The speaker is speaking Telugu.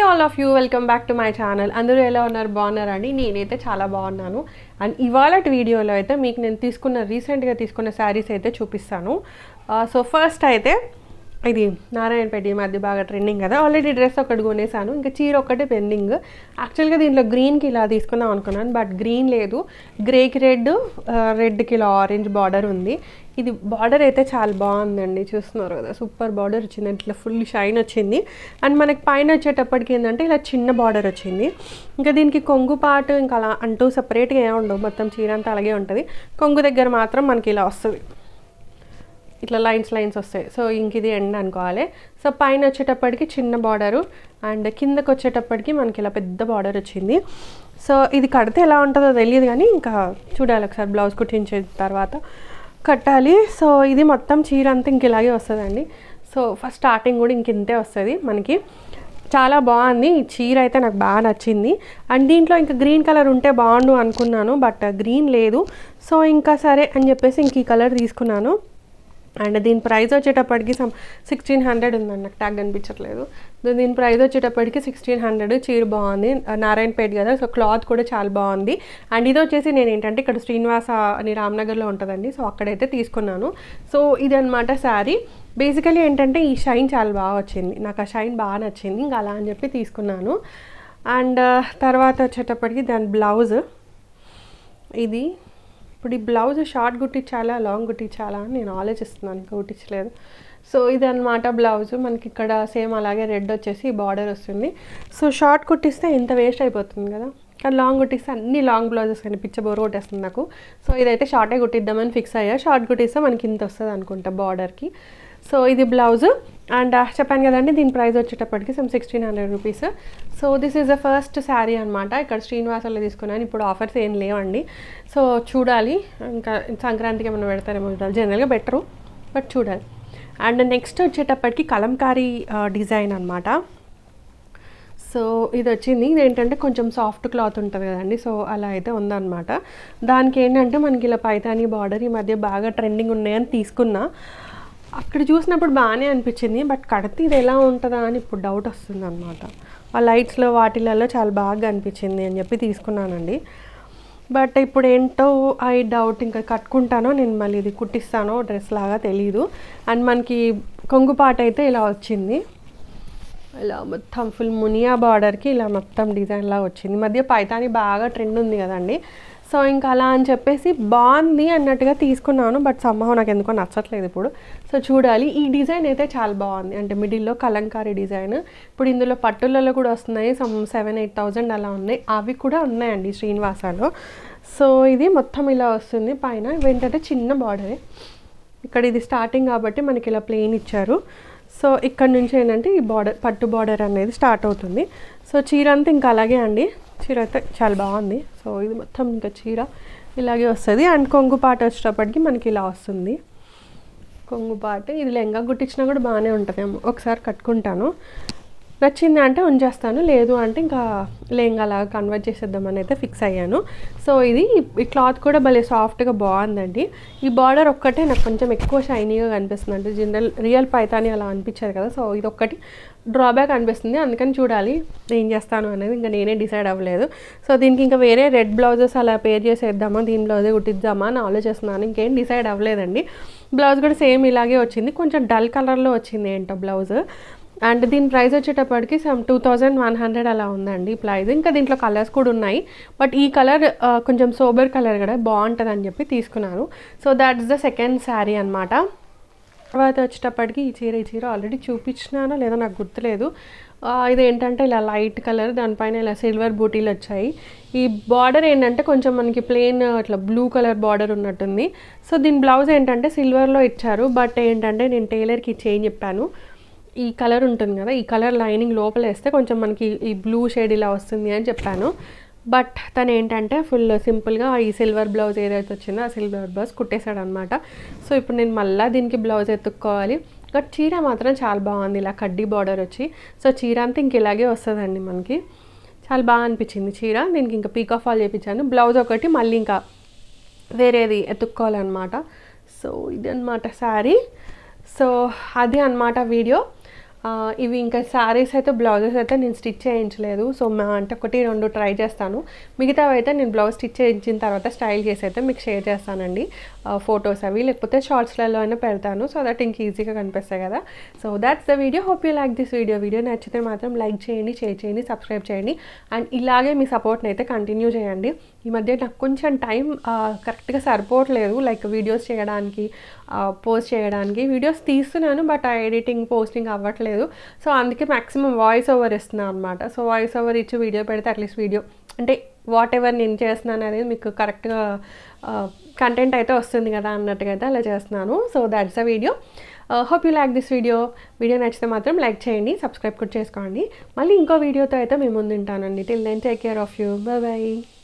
all of you welcome back to my channel అందరూ ఎలా ఉన్నారు బాగున్నారా అండి నేనైతే చాలా బాగున్నాను అండ్ ఇవాళ వీడియోలో అయితే మీకు నేను తీసుకున్న రీసెంట్గా తీసుకున్న శారీస్ అయితే చూపిస్తాను సో ఫస్ట్ అయితే ఇది నారాయణపేట ఈ మధ్య బాగా ట్రెండింగ్ కదా ఆల్రెడీ డ్రెస్ ఒకటి కొనేసాను ఇంకా చీర ఒక్కటే పెండింగ్ యాక్చువల్గా దీంట్లో గ్రీన్కి ఇలా తీసుకుందాం అనుకున్నాను బట్ గ్రీన్ లేదు గ్రేకి రెడ్ రెడ్కి ఇలా ఆరెంజ్ బార్డర్ ఉంది ఇది బార్డర్ అయితే చాలా బాగుందండి చూస్తున్నారు కదా సూపర్ బార్డర్ వచ్చింది ఇట్లా ఫుల్ షైన్ వచ్చింది అండ్ మనకి పైన వచ్చేటప్పటికి ఏంటంటే ఇలా చిన్న బార్డర్ వచ్చింది ఇంకా దీనికి కొంగు పాటు ఇంకా అలా అంటూ సపరేట్గా ఏమి ఉండవు మొత్తం చీర అంతా అలాగే ఉంటుంది కొంగు దగ్గర మాత్రం మనకి ఇలా వస్తుంది ఇట్లా లైన్స్ లైన్స్ వస్తాయి సో ఇంక ఇది ఎండ్ అనుకోవాలి సో పైన వచ్చేటప్పటికి చిన్న బార్డరు అండ్ కిందకి వచ్చేటప్పటికి మనకి ఇలా పెద్ద బార్డర్ వచ్చింది సో ఇది కడితే ఎలా ఉంటుందో తెలియదు కానీ ఇంకా చూడాలి ఒకసారి బ్లౌజ్ కుట్టించిన తర్వాత కట్టాలి సో ఇది మొత్తం చీర అంతా ఇంక ఇలాగే వస్తుందండి సో ఫస్ట్ స్టార్టింగ్ కూడా ఇంక ఇంతే వస్తుంది మనకి చాలా బాగుంది ఈ చీర అయితే నాకు బాగా నచ్చింది అండ్ దీంట్లో ఇంకా గ్రీన్ కలర్ ఉంటే బాగుండు అనుకున్నాను బట్ గ్రీన్ లేదు సో ఇంకా సరే అని చెప్పేసి ఇంక ఈ కలర్ తీసుకున్నాను అండ్ దీని ప్రైస్ వచ్చేటప్పటికి సమ్ సిక్స్టీన్ హండ్రెడ్ ఉందండి నాకు ట్యాగ్ కనిపించట్లేదు దీని ప్రైస్ వచ్చేటప్పటికి సిక్స్టీన్ హండ్రెడ్ చీర బాగుంది నారాయణపేట కదా సో క్లాత్ కూడా చాలా బాగుంది అండ్ ఇది వచ్చేసి నేను ఏంటంటే ఇక్కడ శ్రీనివాస అని రామ్నగర్లో ఉంటుందండి సో అక్కడైతే తీసుకున్నాను సో ఇదనమాట శారీ బేసికలీ ఏంటంటే ఈ షైన్ చాలా బాగా వచ్చింది నాకు ఆ షైన్ బాగా నచ్చింది ఇంకా అలా అని చెప్పి తీసుకున్నాను అండ్ తర్వాత వచ్చేటప్పటికి దాని బ్లౌజ్ ఇది ఇప్పుడు ఈ బ్లౌజ్ షార్ట్ కుట్టించాలా లాంగ్ కుట్టించాలా అని నేను ఆలోచిస్తున్నాను ఇంకా కుట్టించలేదు సో ఇది అనమాట బ్లౌజ్ మనకి ఇక్కడ సేమ్ అలాగే రెడ్ వచ్చేసి బార్డర్ వస్తుంది సో షార్ట్ కుట్టిస్తే ఇంత వేస్ట్ అయిపోతుంది కదా కానీ లాంగ్ కుట్టిస్తే అన్ని లాంగ్ బ్లౌజెస్ కనిపించ బోర్ కొట్టేస్తుంది నాకు సో ఇదైతే షార్టే కుట్టిద్దామని ఫిక్స్ అయ్యా షార్ట్ కుట్టిస్తే మనకి ఇంత వస్తుంది అనుకుంటా బార్డర్కి సో ఇది బ్లౌజ్ అండ్ చెప్పాను కదండి దీని ప్రైస్ వచ్చేటప్పటికి some sixteen hundred rupees so this is the first sari అనమాట ఇక్కడ శ్రీనివాసంలో తీసుకున్నాను ఇప్పుడు ఆఫర్స్ ఏం లేవండి సో చూడాలి ఇంకా సంక్రాంతికి ఏమైనా పెడతారేమో చూడాలి జనరల్గా బెటరు బట్ చూడాలి అండ్ నెక్స్ట్ వచ్చేటప్పటికి కలంకారీ డిజైన్ అనమాట సో ఇది వచ్చింది ఇది ఏంటంటే కొంచెం సాఫ్ట్ క్లాత్ ఉంటుంది కదండి సో అలా అయితే ఉందన్నమాట దానికి ఏంటంటే మనకి ఇలా పైతాని బార్డర్ ఈ మధ్య బాగా ట్రెండింగ్ ఉన్నాయని తీసుకున్నా అక్కడ చూసినప్పుడు బాగానే అనిపించింది బట్ కడితే ఇది ఎలా ఉంటుందా అని ఇప్పుడు డౌట్ వస్తుంది అనమాట ఆ లైట్స్లో వాటిలలో చాలా బాగా అనిపించింది అని చెప్పి తీసుకున్నానండి బట్ ఇప్పుడు ఏంటో ఐ డౌట్ ఇంకా కట్టుకుంటానో నేను మళ్ళీ ఇది కుట్టిస్తానో డ్రెస్ లాగా తెలీదు అండ్ మనకి కొంగుపాట అయితే ఇలా వచ్చింది ఇలా మొత్తం ఫుల్ మునియా బార్డర్కి ఇలా మొత్తం డిజైన్లా వచ్చింది ఈ మధ్య పైతాని బాగా ట్రెండ్ ఉంది కదండి సో ఇంకా అలా అని చెప్పేసి బాగుంది అన్నట్టుగా తీసుకున్నాను బట్ సమ్మహం నాకు ఎందుకో నచ్చట్లేదు ఇప్పుడు సో చూడాలి ఈ డిజైన్ అయితే చాలా బాగుంది అంటే మిడిల్లో కలంకారీ డిజైన్ ఇప్పుడు ఇందులో పట్టులలో కూడా వస్తున్నాయి సమ్ సెవెన్ ఎయిట్ థౌజండ్ అలా ఉన్నాయి అవి కూడా ఉన్నాయండి శ్రీనివాసాలో సో ఇది మొత్తం ఇలా వస్తుంది పైన ఏంటంటే చిన్న బార్డరే ఇక్కడ ఇది స్టార్టింగ్ కాబట్టి మనకి ఇలా ప్లెయిన్ ఇచ్చారు సో ఇక్కడ నుంచి ఏంటంటే ఈ బార్డర్ పట్టు బార్డర్ అనేది స్టార్ట్ అవుతుంది సో చీర అంతా ఇంకా అలాగే అండి చీర అయితే చాలా బాగుంది సో ఇది మొత్తం ఇంకా చీర ఇలాగే వస్తుంది అండ్ కొంగు పాట వచ్చేటప్పటికి మనకి ఇలా వస్తుంది కొంగు పాట ఇది లెంగా కుట్టించినా కూడా బాగానే ఉంటుందేమో ఒకసారి కట్టుకుంటాను నచ్చింది అంటే ఉంచేస్తాను లేదు అంటే ఇంకా లెంగా లాగా కన్వర్ట్ చేసేద్దామని అయితే ఫిక్స్ అయ్యాను సో ఇది ఈ క్లాత్ కూడా భలే సాఫ్ట్గా బాగుందండి ఈ బార్డర్ ఒక్కటే నాకు కొంచెం ఎక్కువ షైనీగా కనిపిస్తుంది అంటే జనరల్ రియల్ పైతాని అలా అనిపించారు కదా సో ఇది ఒక్కటి డ్రాబ్యాక్ అనిపిస్తుంది అందుకని చూడాలి ఏం చేస్తాను అనేది ఇంకా నేనే డిసైడ్ అవ్వలేదు సో దీనికి ఇంకా వేరే రెడ్ బ్లౌజెస్ అలా పేర్ చేసేద్దామా దీని బ్లౌజే కుట్టిద్దామా అని ఆలోచిస్తున్నాను ఇంకేం డిసైడ్ అవ్వలేదండి బ్లౌజ్ కూడా సేమ్ ఇలాగే వచ్చింది కొంచెం డల్ కలర్లో వచ్చింది ఏంటో బ్లౌజ్ అండ్ దీని ప్రైస్ వచ్చేటప్పటికి some two thousand one hundred అలా ఉందండి ప్రైస్ ఇంకా దీంట్లో కలర్స్ కూడా ఉన్నాయి బట్ ఈ కలర్ కొంచెం సోబర్ కలర్ కూడా బాగుంటుంది అని చెప్పి తీసుకున్నాను so that's the second sari అనమాట తర్వాత వచ్చేటప్పటికి ఈ చీర ఈ చీర ఆల్రెడీ చూపించినానో లేదో నాకు గుర్తులేదు ఇది ఏంటంటే ఇలా లైట్ కలర్ దానిపైన ఇలా సిల్వర్ బూటీలు వచ్చాయి ఈ బార్డర్ ఏంటంటే కొంచెం మనకి ప్లెయిన్ ఇట్లా బ్లూ కలర్ బార్డర్ ఉన్నట్టుంది సో దీని బ్లౌజ్ ఏంటంటే సిల్వర్లో ఇచ్చారు బట్ ఏంటంటే నేను టైలర్కి చేంజ్ చెప్పాను ఈ కలర్ ఉంటుంది కదా ఈ కలర్ లైనింగ్ లోపల వేస్తే కొంచెం మనకి ఈ బ్లూ షేడ్ ఇలా వస్తుంది అని చెప్పాను బట్ తను ఏంటంటే ఫుల్ సింపుల్గా ఈ సిల్వర్ బ్లౌజ్ ఏదైతే వచ్చిందో ఆ సిల్వర్ బ్లౌజ్ కుట్టేశాడు అనమాట సో ఇప్పుడు నేను మళ్ళీ దీనికి బ్లౌజ్ ఎత్తుక్కోవాలి బట్ చీర మాత్రం చాలా బాగుంది ఇలా కడ్డీ బార్డర్ వచ్చి సో చీర అంతా ఇంక ఇలాగే వస్తుందండి మనకి చాలా బాగా అనిపించింది చీర దీనికి ఇంకా పీక్ ఆఫ్ ఆల్ చేయించాను బ్లౌజ్ ఒకటి మళ్ళీ ఇంకా వేరేది ఎత్తుక్కోవాలన్నమాట సో ఇది అనమాట శారీ సో అది అనమాట వీడియో ఆ, ఇవి ఇంకా శారీస్ అయితే బ్లౌజెస్ అయితే నేను స్టిచ్ చేయించలేదు సో మా అంటే ఒకటి రెండు ట్రై చేస్తాను మిగతావి అయితే నేను బ్లౌజ్ స్టిచ్ చేయించిన తర్వాత స్టైల్ చేసి అయితే మీకు షేర్ చేస్తానండి ఫొటోస్ అవి లేకపోతే షార్ట్స్లలో అయినా పెడతాను సో దట్ ఇంక ఈజీగా కనిపిస్తాయి కదా so that's the video hope you like this video video నచ్చితే మాత్రం లైక్ చేయండి షేర్ చేయండి సబ్స్క్రైబ్ చేయండి అండ్ ఇలాగే మీ సపోర్ట్ని అయితే కంటిన్యూ చేయండి ఈ మధ్య నాకు కొంచెం టైం కరెక్ట్గా సరిపోవట్లేదు లైక్ వీడియోస్ చేయడానికి పోస్ట్ చేయడానికి వీడియోస్ తీస్తున్నాను బట్ ఆ ఎడిటింగ్ పోస్టింగ్ అవ్వట్లేదు సో అందుకే మ్యాక్సిమం వాయిస్ ఓవర్ ఇస్తున్నాను అనమాట సో వాయిస్ ఓవర్ ఇచ్చి వీడియో పెడితే అట్లీస్ట్ వీడియో అంటే వాట్ ఎవర్ నేను చేస్తున్నాను అనేది మీకు కరెక్ట్గా కంటెంట్ అయితే వస్తుంది కదా అన్నట్టుగా అయితే అలా చేస్తున్నాను so that's a video hope you like this video video నచ్చితే మాత్రం లైక్ చేయండి సబ్స్క్రైబ్ కూడా చేసుకోండి మళ్ళీ ఇంకో వీడియోతో అయితే మేము ముందు ఉంటానండి till then take care of you bye bye